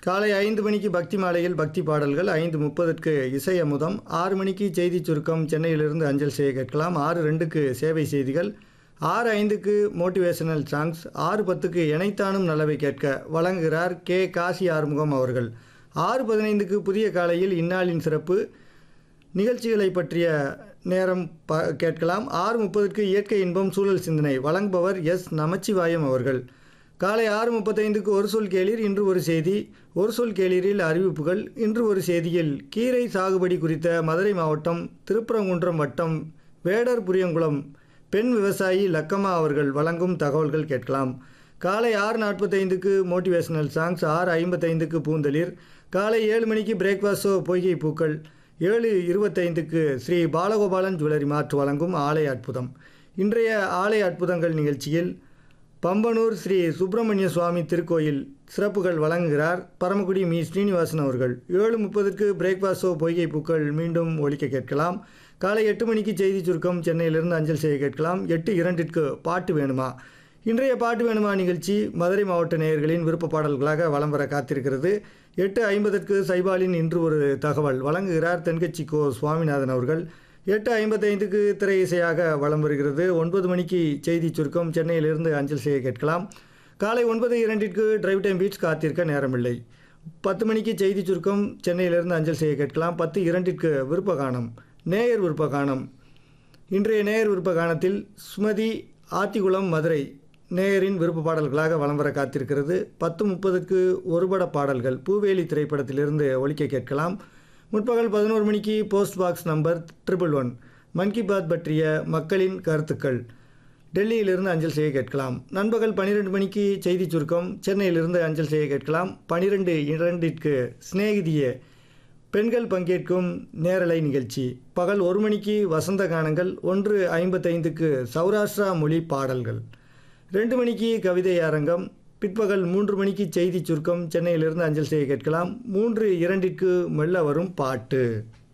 காலை ஐந்து மணிக்கு பக்தி மாலையில் பக்தி பாடல்கள் ஐந்து முப்பதுக்கு இசை அமுதம் ஆறு மணிக்கு செய்தி சுருக்கம் சென்னையிலிருந்து அஞ்சல் செய்ய கேட்கலாம் ஆறு ரெண்டுக்கு சேவை செய்திகள் ஆறு ஐந்துக்கு மோட்டிவேஷனல் சாங்ஸ் ஆறு பத்துக்கு இணைத்தானும் நல்லவை கேட்க வழங்குகிறார் கே காசி ஆறுமுகம் அவர்கள் ஆறு பதினைந்துக்கு புதிய காலையில் இந்நாளின் சிறப்பு நிகழ்ச்சிகளை பற்றிய நேரம் ப கேட்கலாம் ஆறு முப்பதுக்கு இயற்கை இன்பம் சூழல் சிந்தனை வழங்குபவர் எஸ் நமச்சிவாயம் அவர்கள் காலை ஆறு முப்பத்தைந்துக்கு ஒரு சொல் கேளீர் இன்று ஒரு செய்தி ஒரு சொல் கேளீரில் அறிவிப்புகள் இன்று ஒரு செய்தியில் கீரை சாகுபடி குறித்த மதுரை மாவட்டம் திருப்பரங்குன்றம் வட்டம் வேடர் புரியங்குளம் பெண் விவசாயி லக்கம்மா அவர்கள் வழங்கும் தகவல்கள் கேட்கலாம் காலை ஆறு நாற்பத்தைந்துக்கு மோட்டிவேஷனல் சாங்ஸ் ஆறு ஐம்பத்தைந்துக்கு பூந்தளிர் காலை ஏழு மணிக்கு பிரேக்ஃபாஸ்ட் ஷோ பொய்கை பூக்கள் ஏழு இருபத்தைந்துக்கு ஸ்ரீ பாலகோபாலன் ஜுவல்லரி மார்ட் வழங்கும் ஆலய அற்புதம் இன்றைய ஆலய அற்புதங்கள் நிகழ்ச்சியில் பம்பனூர் ஸ்ரீ சுப்பிரமணிய சுவாமி திருக்கோயில் சிறப்புகள் வழங்குகிறார் பரமக்குடி மீ ஸ்ரீனிவாசன் அவர்கள் ஏழு முப்பதுக்கு பிரேக்ஃபாஸ்ட் ஷோ பொய்கை பூக்கள் மீண்டும் ஒலிக்க கேட்கலாம் காலை எட்டு மணிக்கு செய்தி சுருக்கம் சென்னையிலிருந்து அஞ்சல் செய்ய கேட்கலாம் எட்டு இரண்டிற்கு பாட்டு வேணுமா இன்றைய பாட்டு வேணுமா நிகழ்ச்சி மதுரை மாவட்ட நேயர்களின் விருப்ப பாடல்களாக வலம் வர காத்திருக்கிறது எட்டு ஐம்பதற்கு சைபாலின் இன்று ஒரு தகவல் வழங்குகிறார் தென்கட்சி கோ சுவாமிநாதன் அவர்கள் எட்டு ஐம்பத்தைந்துக்கு திரை இசையாக வலம் வருகிறது ஒன்பது மணிக்கு செய்தி சுருக்கம் சென்னையிலிருந்து அஞ்சல் செய்ய கேட்கலாம் காலை ஒன்பது இரண்டிற்கு டிரைவ் டைம் பீட்ஸ் காத்திருக்க நேரமில்லை பத்து மணிக்கு செய்தி சுருக்கம் சென்னையிலிருந்து அஞ்சல் செய்ய கேட்கலாம் பத்து இரண்டிற்கு விருப்ப கானம் நேயர் விருப்ப கானம் இன்றைய நேயர் விருப்ப கானத்தில் சுமதி ஆத்திகுளம் மதுரை நேயரின் விருப்ப பாடல்களாக வலம் வர காத்திருக்கிறது பத்து முப்பதுக்கு ஒருபட பாடல்கள் பூவேலி திரைப்படத்திலிருந்து ஒலிக்க கேட்கலாம் முற்பகல் பதினோரு மணிக்கு post box number triple one Mann Ki Baat பற்றிய மக்களின் கருத்துக்கள் டெல்லியிலிருந்து அஞ்சல் செய்ய கேட்கலாம் நண்பகல் பன்னிரெண்டு மணிக்கு செய்தி சுருக்கம் சென்னையிலிருந்து அஞ்சல் செய்ய கேட்கலாம் பனிரெண்டு இரண்டிற்கு சிநேகிதிய பெண்கள் பங்கேற்கும் நேரலை நிகழ்ச்சி பகல் ஒரு மணிக்கு வசந்த கானங்கள் ஒன்று ஐம்பத்தைந்துக்கு சௌராஷ்டிரா மொழி பாடல்கள் ரெண்டு மணிக்கு கவிதை அரங்கம் பிற்பகல் மூன்று மணிக்கு செய்தி சுருக்கம் சென்னையிலிருந்து அஞ்சல் செய்ய கேட்கலாம் மூன்று இரண்டிற்கு மெல்ல வரும் பாட்டு